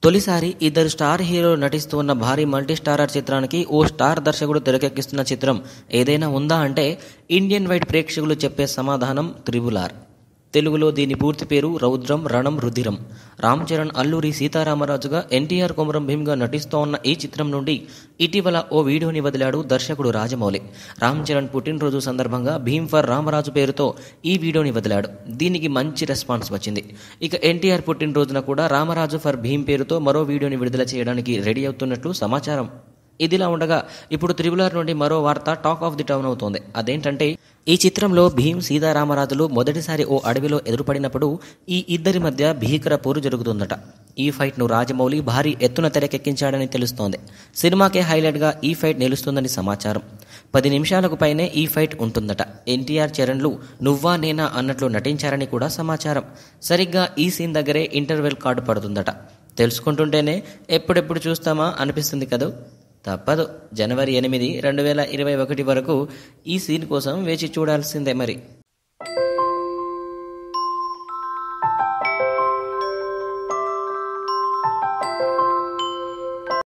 తొలిసారి ఇద్దరు స్టార్ హీరోలు నటిస్తూ ఉన్న భారీ మల్టీ స్టారర్ చిత్రానికి ఓ స్టార్ దర్శకుడు తెరకెక్కిస్తున్న చిత్రం ఏదైనా ఉందా అంటే ఇండియన్ వైట్ ప్రేక్షకులు చెప్పే సమాధానం త్రిబులార్ తెలుగులో దీని పూర్తి పేరు రౌద్రం రణం రుధిరం రామ్ చరణ్ అల్లూరి సీతారామరాజుగా ఎన్టీఆర్ కొమరం భీమ్గా నటిస్తూ ఉన్న ఈ చిత్రం నుండి ఇటీవల ఓ వీడియోని వదిలాడు దర్శకుడు రాజమౌళి రామ్ చరణ్ పుట్టినరోజు సందర్భంగా భీమ్ ఫర్ రామరాజు పేరుతో ఈ వీడియోని వదిలాడు దీనికి మంచి రెస్పాన్స్ వచ్చింది ఇక ఎన్టీఆర్ పుట్టినరోజున కూడా రామరాజు ఫర్ భీమ్ పేరుతో మరో వీడియోని విడుదల చేయడానికి రెడీ అవుతున్నట్లు సమాచారం ఇదిలా ఉండగా ఇప్పుడు త్రిబులార్ నుండి మరో వార్త టాక్ ఆఫ్ ది టౌన్ అవుతోంది అదేంటంటే ఈ చిత్రంలో భీమ్ సీతారామరాజులు మొదటిసారి ఓ అడవిలో ఎదురుపడినప్పుడు ఈ ఇద్దరి మధ్య భీకర పోరు జరుగుతుందట ఈ ఫైట్ను రాజమౌళి భారీ ఎత్తున తెరకెక్కించాడని తెలుస్తోంది సినిమాకే హైలైట్గా ఈ ఫైట్ నిలుస్తుందని సమాచారం పది నిమిషాలకు పైనే ఈ ఫైట్ ఉంటుందట ఎన్టీఆర్ చరణ్లు నువ్వా నేనా అన్నట్లు నటించారని కూడా సమాచారం సరిగ్గా ఈ సీన్ దగ్గరే ఇంటర్వెల్ కార్డు పడుతుందట తెలుసుకుంటుంటేనే ఎప్పుడెప్పుడు చూస్తామా అనిపిస్తుంది కదూ తప్పదు జనవరి ఎనిమిది రెండు వేల ఇరవై ఒకటి వరకు ఈ సీన్ కోసం వేచి చూడాల్సిందే మరి